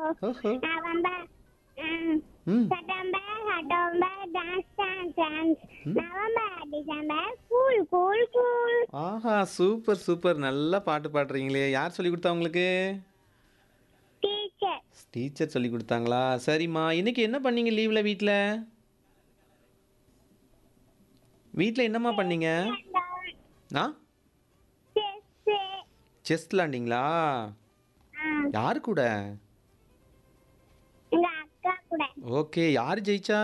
ஓஹோ நவம்பர் ம், ம் September October dance dance dance November December cool cool cool ஆஹா சூப்பர் சூப்பர் நல்லா பாட்டு பாடுறீங்களே யார் சொல்லி கொடுத்தா உங்களுக்கு டீச்சர் டீச்சர் சொல்லி கொடுத்தாங்களா சரிம்மா இன்னைக்கு என்ன பண்ணீங்க லீவில் வீட்டில் வீட்டில் என்னம்மா பண்ணீங்க ஆ செஸ் செஸ் விளாண்டிங்களா யார் கூட எங்க அக்கா கூட ஓகே யார் ஜெயிச்சா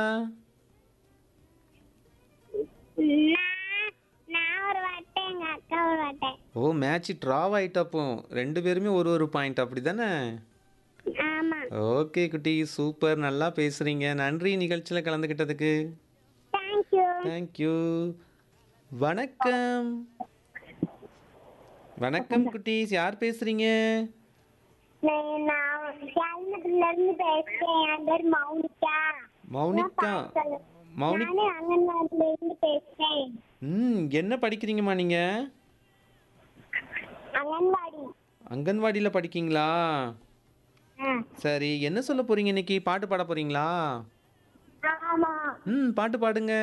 நான் நான் ஒரு வாட்டை எங்க அக்கா ஒரு வாட்டை ஓ மேட்ச் ட்ராவ் ஆயிட்டப்போ ரெண்டு பேருமே ஒரு ஒரு பாயிண்ட் அப்படி தானே ஆமா ஓகே குட்டி சூப்பர் நல்லா பேசுறீங்க நன்றி நிகழ்ச்சியில் கலந்துக்கிட்டதுக்கு தேங்க்யூ தேங்க்யூ வணக்கம் வணக்கம் குட்டீஸ் யார் பேசுறீங்க நான் சேலத்துல இருந்து பேசுறேன் என் பேர் மௌனிகா மௌனிகா மௌனி நானே அங்கன்வாடியில இருந்து பேசுறேன் ம் என்ன படிக்கிறீங்கம்மா நீங்க அங்கன்வாடி அங்கன்வாடியில் படிக்கீங்களா ஆ, சரி என்ன சொல்ல போறீங்க இன்னைக்கு பாட்டு பாட போறீங்களா ஆமா ம் பாட்டு பாடுங்க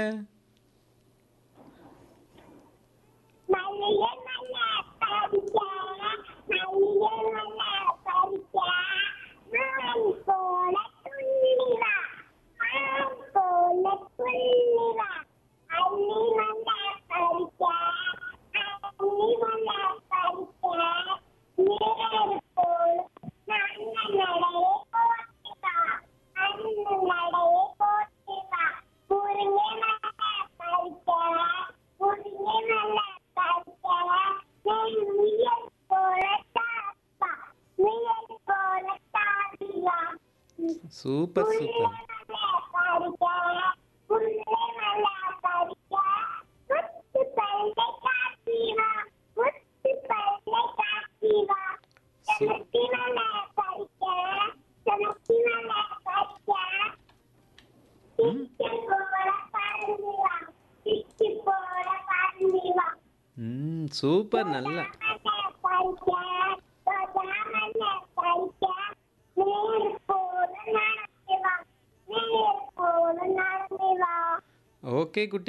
மல்லிகை மலர் பறிக்க, மல்லிகை மலர் பறிக்க, மான் போல துள்ளி வா, மான் போல துள்ளி வா. அள்ளி மலர் பறிக்க, அள்ளி மலர் பறிக்க, நிழல் போல நல்ல நடையை போற்றி வா, நல்ல நடையை போற்றி வா. முருங்கை மலர் பறிக்க, முருங்கை மலர் பறிக்க, நெல் முயல் போல தாப்பா, முயல் போல தாவியா. சூப்பர் சூப்பர் ம் சூப்பர் நல்லா ஓகே குட்டி